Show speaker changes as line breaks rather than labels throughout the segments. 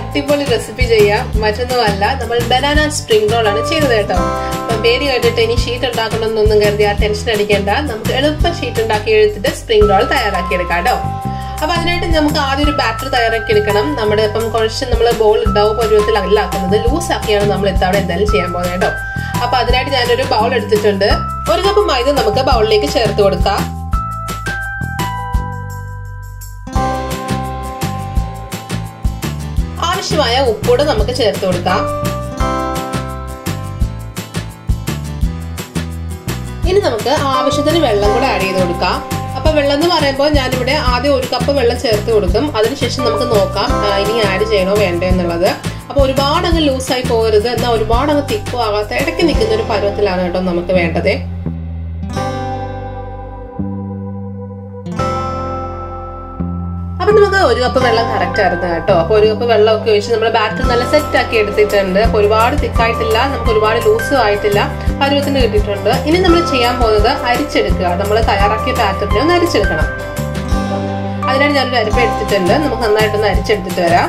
അടിപൊളി റെസിപ്പി ചെയ്യാം മറ്റൊന്നുമല്ല നമ്മൾ ബനാന സ്പ്രിംഗ് റോൾ ആണ് ചെയ്തത് കേട്ടോ അപ്പം പേര് കേട്ടിട്ട് ഇനി ഷീറ്റ് ഉണ്ടാക്കണമെന്നൊന്നും കരുതി ആ ടെൻഷൻ അടിക്കേണ്ട നമുക്ക് എളുപ്പം ഷീറ്റ് ഉണ്ടാക്കി എടുത്തിട്ട് സ്പ്രിംഗ് റോൾ തയ്യാറാക്കി എടുക്കാം കേട്ടോ അപ്പൊ അതിനായിട്ട് നമുക്ക് ആദ്യം ഒരു ബാറ്റർ തയ്യാറാക്കി എടുക്കണം നമ്മുടെ ഇപ്പം കുറച്ച് നമ്മൾ ബോൾ ഡൗ പരുവത്തിലല്ല ആക്കുന്നത് ലൂസ് ആക്കിയാണ് നമ്മൾ ഇത്തവണ എന്തായാലും ചെയ്യാൻ പോകുന്നത് കേട്ടോ അപ്പൊ അതിനായിട്ട് ഞാനൊരു ബൗൾ എടുത്തിട്ടുണ്ട് ഒരു കപ്പ് മൈദ നമുക്ക് ബൗളിലേക്ക് ചേർത്ത് കൊടുക്കാം ആവശ്യമായ ഉപ്പൂടെ നമുക്ക് ചേർത്ത് കൊടുക്കാം ഇനി നമുക്ക് ആവശ്യത്തിന് വെള്ളം കൂടെ ആഡ് ചെയ്ത് കൊടുക്കാം അപ്പൊ വെള്ളം എന്ന് പറയുമ്പോൾ ഞാനിവിടെ ആദ്യം ഒരു കപ്പ് വെള്ളം ചേർത്ത് കൊടുക്കും അതിനുശേഷം നമുക്ക് നോക്കാം ഇനി ആഡ് ചെയ്യണോ വേണ്ടോ എന്നുള്ളത് അപ്പൊ ഒരുപാട് അങ്ങ് ലൂസായി പോകരുത് എന്നാൽ ഒരുപാട് അങ്ങ് തിക്കും ആകാത്ത ഇടയ്ക്ക് നിൽക്കുന്ന ഒരു പരുവത്തിലാണ് കേട്ടോ നമുക്ക് വേണ്ടത് അപ്പൊ നമുക്ക് ഒരു കപ്പ് വെള്ളം കറക്റ്റ് ആയിരുന്നു കേട്ടോ അപ്പൊ ഒരു കപ്പ് വെള്ളം ഒക്കെ ഒഴിച്ച് നമ്മൾ ബാറ്റർ നല്ല സെറ്റ് ആക്കി എടുത്തിട്ടുണ്ട് അപ്പൊ ഒരുപാട് തിക്കായിട്ടില്ല നമുക്ക് ഒരുപാട് ലൂസും ആയിട്ടില്ല പരുവത്തിന് കിട്ടിയിട്ടുണ്ട് ഇനി നമ്മൾ ചെയ്യാൻ പോകുന്നത് അരിച്ചെടുക്കുക നമ്മൾ തയ്യാറാക്കിയ ബാറ്ററിനെ ഒന്ന് അരിച്ചെടുക്കണം അതിനാണ് ഞാനൊരു അരിപ്പ എടുത്തിട്ടുണ്ട് നമുക്ക് നന്നായിട്ടൊന്ന് അരിച്ചെടുത്തിട്ട് വരാം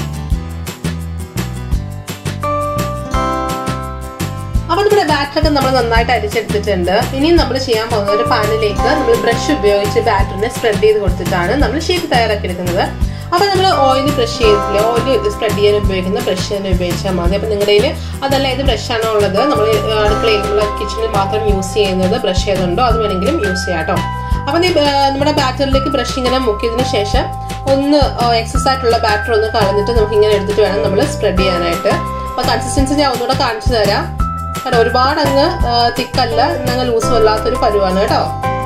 അപ്പൊ നമ്മുടെ ബാറ്ററൊക്കെ നമ്മൾ നന്നായിട്ട് അരിച്ചെടുത്തിട്ടുണ്ട് ഇനിയും നമ്മൾ ചെയ്യാൻ പോകുന്നത് ഒരു പാനിലേക്ക് നമ്മൾ ബ്രഷ് ഉപയോഗിച്ച് ബാറ്ററിനെ സ്പ്രെഡ് ചെയ്ത് കൊടുത്തിട്ടാണ് നമ്മൾ ഷീറ്റ് തയ്യാറാക്കി എടുക്കുന്നത് അപ്പൊ നമ്മൾ ഓയിൽ ബ്രഷ് ചെയ്തില്ല ഓയിൽ സ്പ്രെഡ് ചെയ്യാൻ ഉപയോഗിക്കുന്ന ബ്രഷ് തന്നെ ഉപയോഗിച്ചാൽ മതി അപ്പൊ നിങ്ങളുടെ കയ്യിൽ അതല്ല ഏത് ബ്രഷാണോ ഉള്ളത് നമ്മൾ അടുക്കളയിൽ നമ്മൾ കിച്ചണിൽ മാത്രം യൂസ് ചെയ്യുന്നത് ബ്രഷ് ചെയ്തുണ്ടോ അത് വേണമെങ്കിലും യൂസ് ചെയ്യാം കേട്ടോ അപ്പൊ നീ നമ്മുടെ ബാറ്ററിലേക്ക് ബ്രഷ് ഇങ്ങനെ മുക്കിയതിന് ശേഷം ഒന്ന് എക്സസ് ആയിട്ടുള്ള ബാറ്റർ ഒന്ന് കളഞ്ഞിട്ട് നമുക്ക് ഇങ്ങനെ എടുത്തിട്ട് വേണം നമ്മൾ സ്പ്രെഡ് ചെയ്യാനായിട്ട് അപ്പൊ കൺസിസ്റ്റൻസി ഞാൻ ഒന്നുകൂടെ കാണിച്ചു തരാം കേട്ടോ ഒരുപാട് അങ്ങ് തിക്കല്ല എന്നങ്ങ് ലൂസും അല്ലാത്തൊരു പരുവാണ് കേട്ടോ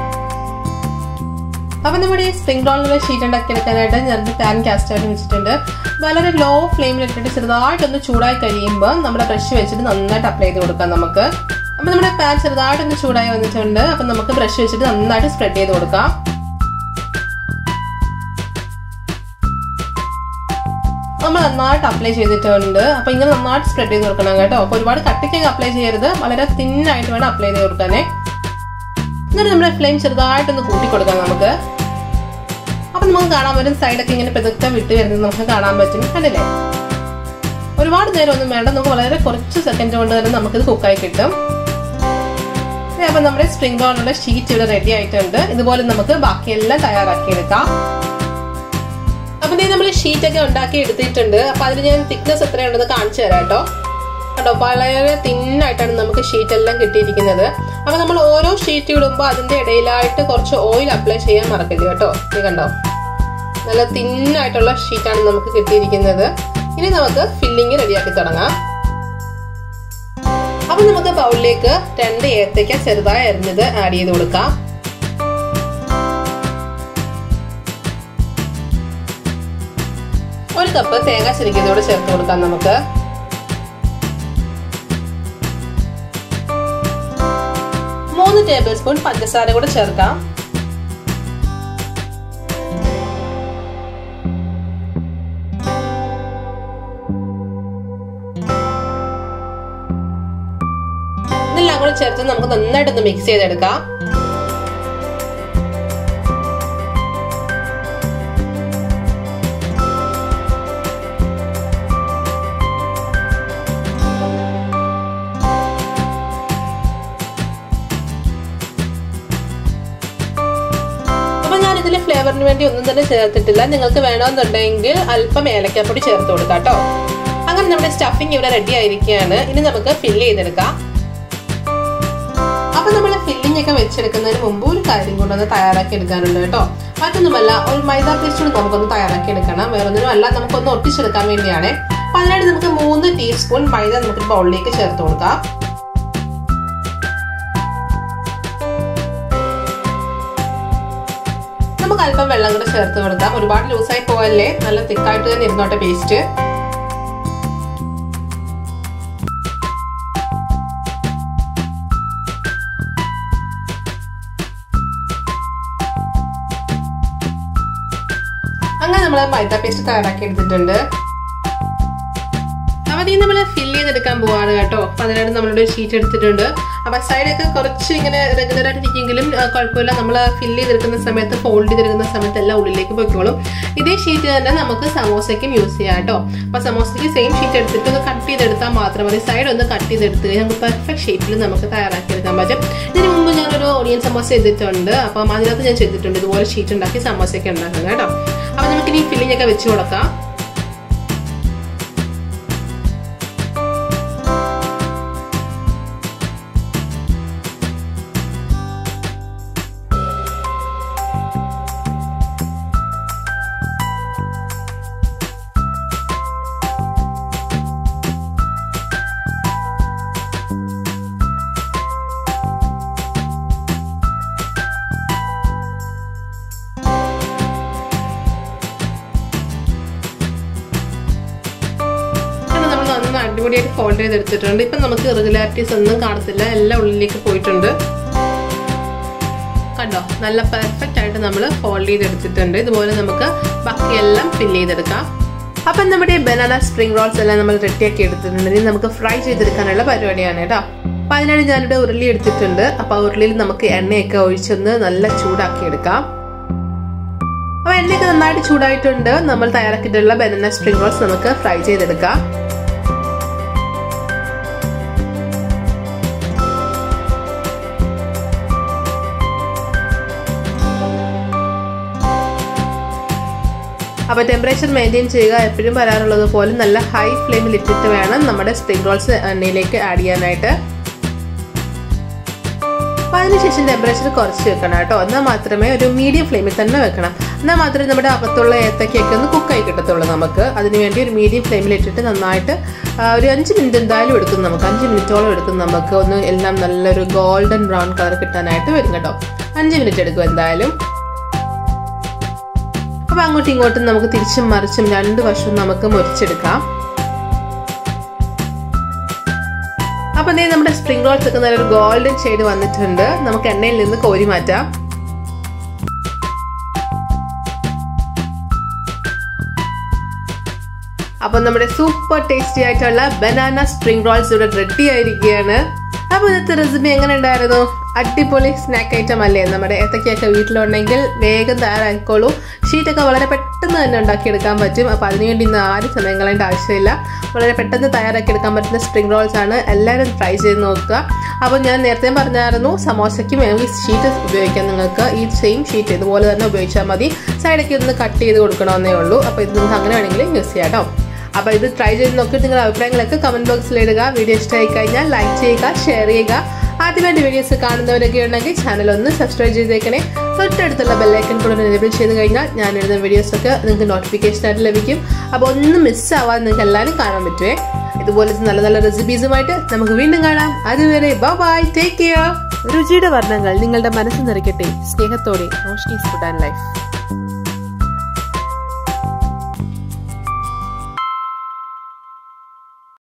അപ്പൊ നമ്മുടെ ഈ സ്പ്രിംഗ് റോളിലുള്ള ഷീറ്റ് ഉണ്ടാക്കി എടുക്കാനായിട്ട് ഞാൻ പാൻ കാസ്റ്റ് ആയിട്ട് വെച്ചിട്ടുണ്ട് വളരെ ലോ ഫ്ലെയിമിൽ ഇട്ടിട്ട് ചെറുതായിട്ടൊന്ന് ചൂടായി കഴിയുമ്പോൾ നമ്മുടെ ബ്രഷ് വെച്ചിട്ട് നന്നായിട്ട് അപ്ലൈ ചെയ്ത് കൊടുക്കാം നമുക്ക് അപ്പൊ നമ്മുടെ പാൻ ചെറുതായിട്ടൊന്ന് ചൂടായി വന്നിട്ടുണ്ട് അപ്പൊ നമുക്ക് ബ്രഷ് വെച്ചിട്ട് നന്നായിട്ട് സ്പ്രെഡ് ചെയ്ത് കൊടുക്കാം നമ്മൾ നന്നായിട്ട് അപ്ലൈ ചെയ്തിട്ടുണ്ട് അപ്പൊ ഇങ്ങനെ നന്നായിട്ട് സ്പ്രെഡ് ചെയ്ത് കൊടുക്കണം കേട്ടോ അപ്പൊ ഒരുപാട് കട്ടിക്കൊക്കെ അപ്ലൈ ചെയ്യരുത് വളരെ തിന്നായിട്ട് വേണം അപ്ലൈ ചെയ്ത് കൊടുക്കാനേ എന്നിട്ട് നമ്മുടെ ഫ്ലെയിം ചെറുതായിട്ടൊന്ന് കൂട്ടി കൊടുക്കാം നമുക്ക് അപ്പൊ നമുക്ക് കാണാൻ പറ്റും സൈഡൊക്കെ ഇങ്ങനെ പെതുക്കെ വിട്ട് വരുന്നത് നമുക്ക് കാണാൻ പറ്റും കണ്ടില്ലേ ഒരുപാട് നേരം ഒന്നും വേണ്ട നമുക്ക് വളരെ കുറച്ച് സെക്കൻഡ് കൊണ്ട് തന്നെ നമുക്കിത് കുക്കായി കിട്ടും അപ്പൊ നമ്മുടെ സ്പ്രിംഗ് റോളിലുള്ള ഷീറ്റ് ഇവിടെ റെഡി ആയിട്ടുണ്ട് ഇതുപോലെ നമുക്ക് ബാക്കിയെല്ലാം തയ്യാറാക്കി എടുക്കാം അപ്പൊ നീ നമ്മൾ ഷീറ്റ് ഒക്കെ ഉണ്ടാക്കി എടുത്തിട്ടുണ്ട് അപ്പൊ അതിൽ ഞാൻ തിക്നെസ് എത്രയുണ്ടെന്ന് കാണിച്ചു തരാം കേട്ടോ കേട്ടോ വളരെ തിന്നായിട്ടാണ് നമുക്ക് ഷീറ്റ് എല്ലാം കിട്ടിയിരിക്കുന്നത് അപ്പൊ നമ്മൾ ഓരോ ഷീറ്റ് ഇടുമ്പോൾ അതിന്റെ ഇടയിലായിട്ട് കുറച്ച് ഓയിൽ അപ്ലൈ ചെയ്യാൻ മറക്കരുത് കേട്ടോ നീ കണ്ടോ നല്ല തിന്നായിട്ടുള്ള ഷീറ്റാണ് നമുക്ക് കിട്ടിയിരിക്കുന്നത് ഇനി നമുക്ക് ഫില്ലിങ് റെഡിയാക്കി തുടങ്ങാം അപ്പൊ നമുക്ക് ബൗളിലേക്ക് രണ്ട് ഏത്തയ്ക്ക ചെറുതായി അരിഞ്ഞത് ആഡ് ചെയ്ത് കൊടുക്കാം ഒരു കപ്പ് തേങ്ങ ചിരിക്കുന്നതോട് ചേർത്ത് കൊടുക്കാം നമുക്ക് മൂന്ന് ടേബിൾ സ്പൂൺ പഞ്ചസാര കൂടെ ചേർക്കാം ഇതെല്ലാം കൂടെ ചേർത്ത് നമുക്ക് നന്നായിട്ടൊന്ന് മിക്സ് ചെയ്തെടുക്കാം ഇതിൽ ഫ്ലേവറിന് വേണ്ടി ഒന്നും തന്നെ ചേർത്തിട്ടില്ല നിങ്ങൾക്ക് വേണമെന്നുണ്ടെങ്കിൽ അല്പം ഏലക്കാപ്പൊടി ചേർത്ത് കൊടുക്കാം കേട്ടോ അങ്ങനെ നമ്മുടെ സ്റ്റഫിങ് ഇവിടെ റെഡി ആയിരിക്കുകയാണ് ഇനി നമുക്ക് ഫില്ല് ചെയ്തെടുക്കാം അപ്പൊ നമ്മൾ ഫില്ലിംഗ് ഒക്കെ വെച്ചെടുക്കുന്നതിന് മുമ്പ് ഒരു കാര്യം കൊണ്ടൊന്ന് തയ്യാറാക്കി എടുക്കാനുണ്ട് കേട്ടോ മറ്റൊന്നുമല്ല ഒരു മൈദ പേസ്റ്റ് കൂടി നമുക്കൊന്ന് തയ്യാറാക്കി എടുക്കണം വേറൊന്നിനും അല്ല നമുക്കൊന്ന് ഒട്ടിച്ചെടുക്കാൻ വേണ്ടിയാണ് അപ്പൊ അതിനായിട്ട് നമുക്ക് മൂന്ന് ടീസ്പൂൺ മൈദ നമുക്ക് ബൗളിലേക്ക് ചേർത്ത് കൊടുക്കാം നമുക്ക് അല്പം വെള്ളം കൂടെ ചേർത്ത് കൊടുക്കാം ഒരുപാട് ലൂസായി പോവല്ലേ നല്ല തിക്കായിട്ട് തന്നെ ഇരുന്നോട്ടെ പേസ്റ്റ് അങ്ങനെ നമ്മൾ മൈദ പേസ്റ്റ് തയ്യാറാക്കി എടുത്തിട്ടുണ്ട് അപ്പൊ ഇനി നമ്മൾ ഫില്ല് ചെയ്തെടുക്കാൻ പോവാണ് കേട്ടോ അപ്പൊ അതിനായിട്ട് നമ്മളുടെ ഷീറ്റ് എടുത്തിട്ടുണ്ട് അപ്പൊ സൈഡൊക്കെ കുറച്ച് ഇങ്ങനെ റെഗുലർ ആയിട്ട് ഇരിക്കെങ്കിലും ആ, കുഴപ്പമില്ല നമ്മൾ ഫില്ല് ചെയ്തെടുക്കുന്ന സമയത്ത് ഫോൾഡ് ചെയ്തെടുക്കുന്ന സമയത്ത് എല്ലാം ഉള്ളിലേക്ക് പോയിക്കോളും ഇതേ ഷീറ്റ് തന്നെ നമുക്ക് സമോസയ്ക്കും യൂസ് ചെയ്യാം കേട്ടോ അപ്പൊ സമോസയ്ക്ക് സെയിം ഷീറ്റ് എടുത്തിട്ട് ഒന്ന് കട്ട് ചെയ്തെടുത്താൽ മാത്രം മതി സൈഡ് ഒന്ന് കട്ട് ചെയ്തെടുത്ത് കഴിഞ്ഞാൽ നമുക്ക് പെർഫെക്റ്റ് ഷേപ്പിൽ നമുക്ക് തയ്യാറാക്കി എടുക്കാൻ പറ്റും ഇതിന് മുമ്പ് ഞാനൊരു ഓണിയൻ സമോസ ചെയ്തിട്ടുണ്ട് അപ്പം അതിനകത്ത് ഞാൻ ചെയ്തിട്ടുണ്ട് ഇതുപോലെ ഷീറ്റ് ഉണ്ടാക്കി സമോസയൊക്കെ ഉണ്ടാക്കുന്നത് കേട്ടോ അപ്പൊ നമുക്ക് ഇനി ഫില്ലിംഗ് ഒക്കെ വെച്ച് കൊടുക്കാം അങ്ങനെ നമ്മൾ നന്ന അടിപൊളിയായിട്ട് ഫോൾഡ് ചെയ്തെടുത്തിട്ടുണ്ട് ഇപ്പം നമുക്ക് ഇറഗുലാരിറ്റീസ് ഒന്നും കാണത്തില്ല എല്ലാം ഉള്ളിലേക്ക് പോയിട്ടുണ്ട് കണ്ടോ നല്ല പെർഫെക്റ്റ് ആയിട്ട് നമ്മൾ ഫോൾഡ് ചെയ്തെടുത്തിട്ടുണ്ട് ഇതുപോലെ നമുക്ക് ബാക്കിയെല്ലാം ഫില്ല് ചെയ്തെടുക്കാം അപ്പം നമ്മുടെ ബനാന സ്പ്രിംഗ് റോൾസ് എല്ലാം നമ്മൾ റെഡിയാക്കി എടുത്തിട്ടുണ്ട് ഇനി നമുക്ക് ഫ്രൈ ചെയ്തെടുക്കാനുള്ള പരിപാടിയാണ് കേട്ടോ അപ്പം അതിനാണ് ഞാനിവിടെ ഉരുളി എടുത്തിട്ടുണ്ട് അപ്പം ആ ഉരുളിയിൽ നമുക്ക് എണ്ണയൊക്കെ ഒഴിച്ചൊന്ന് നല്ല ചൂടാക്കി എടുക്കാം അപ്പൊ എണ്ണയൊക്കെ നന്നായിട്ട് ചൂടായിട്ടുണ്ട് നമ്മൾ തയ്യാറാക്കിയിട്ടുള്ള ബനാന സ്പ്രിംഗ് റോൾസ് നമുക്ക് ഫ്രൈ ചെയ്തെടുക്കാം അപ്പോൾ ടെമ്പറേച്ചർ മെയിൻറ്റെയിൻ ചെയ്യുക എപ്പോഴും വരാറുള്ളത് പോലെ നല്ല ഹൈ ഫ്ലെയിമിൽ ഇട്ടിട്ട് വേണം നമ്മുടെ സ്പ്രിംഗ് റോൾസ് എണ്ണയിലേക്ക് ആഡ് ചെയ്യാനായിട്ട് അപ്പോൾ അതിനുശേഷം ടെമ്പറേച്ചർ കുറച്ച് വെക്കണം കേട്ടോ എന്നാൽ മാത്രമേ ഒരു മീഡിയം ഫ്ലെയിമിൽ തന്നെ വെക്കണം എന്നാൽ മാത്രമേ നമ്മുടെ അകത്തുള്ള ഏത്തക്കൊക്കെ ഒന്ന് കുക്കായി കിട്ടത്തുള്ളൂ നമുക്ക് അതിനുവേണ്ടി ഒരു മീഡിയം ഫ്ലെയിമിൽ ഇട്ടിട്ട് നന്നായിട്ട് ആ, ഒരു അഞ്ച് മിനിറ്റ് എന്തായാലും എടുക്കും നമുക്ക് അഞ്ച് മിനിറ്റോളം എടുക്കും നമുക്ക് ഒന്ന് എല്ലാം നല്ലൊരു ഗോൾഡൻ ബ്രൗൺ കളർ കിട്ടാനായിട്ട് വരും കേട്ടോ അഞ്ച് മിനിറ്റ് എടുക്കും എന്തായാലും അപ്പൊ അങ്ങോട്ടും ഇങ്ങോട്ടും നമുക്ക് തിരിച്ചും മറിച്ചും രണ്ട് വശവും നമുക്ക് മുറിച്ചെടുക്കാം അപ്പൊ ദേ നമ്മുടെ സ്പ്രിംഗ് റോൾസ് ഒക്കെ നല്ലൊരു ഗോൾഡൻ ഷെയ്ഡ് വന്നിട്ടുണ്ട് നമുക്ക് എണ്ണയിൽ നിന്ന് കോരി മാറ്റാം അപ്പൊ നമ്മുടെ സൂപ്പർ ടേസ്റ്റി ആയിട്ടുള്ള ബനാന സ്പ്രിംഗ് റോൾസ് ഇവിടെ റെഡി ആയിരിക്കുകയാണ് അപ്പൊ ഇന്നത്തെ റെസിപ്പി എങ്ങനെ ഉണ്ടായിരുന്നു അടിപൊളി സ്നാക്ക് ഐറ്റം അല്ലേ നമ്മുടെ ഏത്തക്കയൊക്കെ വീട്ടിലുണ്ടെങ്കിൽ വേഗം തയ്യാറായിക്കോളൂ ഷീറ്റൊക്കെ വളരെ പെട്ടെന്ന് തന്നെ ഉണ്ടാക്കിയെടുക്കാൻ പറ്റും അപ്പോൾ അതിനുവേണ്ടി ഇന്ന് ആരും സമയം കളയേണ്ട ആവശ്യമില്ല വളരെ പെട്ടെന്ന് തയ്യാറാക്കിയെടുക്കാൻ പറ്റുന്ന സ്പ്രിംഗ് റോൾസ് ആണ് എല്ലാവരും ട്രൈ ചെയ്ത് നോക്കുക അപ്പോൾ ഞാൻ നേരത്തെ പറഞ്ഞായിരുന്നു സമോസയ്ക്കും ഈ ഷീറ്റ് ഉപയോഗിക്കാം നിങ്ങൾക്ക് ഈ സെയിം ഷീറ്റ് ഇതുപോലെ തന്നെ ഉപയോഗിച്ചാൽ മതി സൈഡൊക്കെ ഒന്ന് കട്ട് ചെയ്ത് കൊടുക്കണമെന്നേ ഉള്ളൂ അപ്പോൾ ഇത് നിങ്ങൾക്ക് അങ്ങനെ വേണമെങ്കിൽ യൂസ് ചെയ്യാം കേട്ടോ അപ്പോൾ ഇത് ട്രൈ ചെയ്ത് നോക്കിയിട്ട് നിങ്ങളുടെ അഭിപ്രായങ്ങളൊക്കെ കമന്റ് ബോക്സിൽ ഇടുക വീഡിയോ ഇഷ്ടമായി കഴിഞ്ഞാൽ ലൈക്ക് ചെയ്യുക ഷെയർ ചെയ്യുക ആദ്യമായിട്ട് വീഡിയോസ് കാണുന്നവരൊക്കെ ഉണ്ടെങ്കിൽ ചാനൽ ഒന്ന് സബ്സ്ക്രൈബ് ചെയ്തേക്കണേ തൊട്ടടുത്തുള്ള ബെല്ലൈക്കൺ കൂടെ ഒന്ന് എനേബിൾ ചെയ്ത് കഴിഞ്ഞാൽ ഞാൻ ഇടുന്ന വീഡിയോസ് ഒക്കെ നിങ്ങൾക്ക് നോട്ടിഫിക്കേഷൻ ആയിട്ട് ലഭിക്കും അപ്പോൾ ഒന്നും മിസ്സാവാതെ നിങ്ങൾക്ക് എല്ലാവരും കാണാൻ പറ്റുമേ ഇതുപോലത്തെ നല്ല നല്ല റെസിപ്പീസുമായിട്ട് നമുക്ക് വീണ്ടും കാണാം അതുവരെ ബൈ ടേക്ക് കെയർ രുചിയുടെ വർണ്ണങ്ങൾ നിങ്ങളുടെ മനസ്സ് നിറയ്ക്കട്ടെ സ്നേഹത്തോടെ റോഷ്നീസ് ഫുഡ് ആൻഡ് ലൈഫ്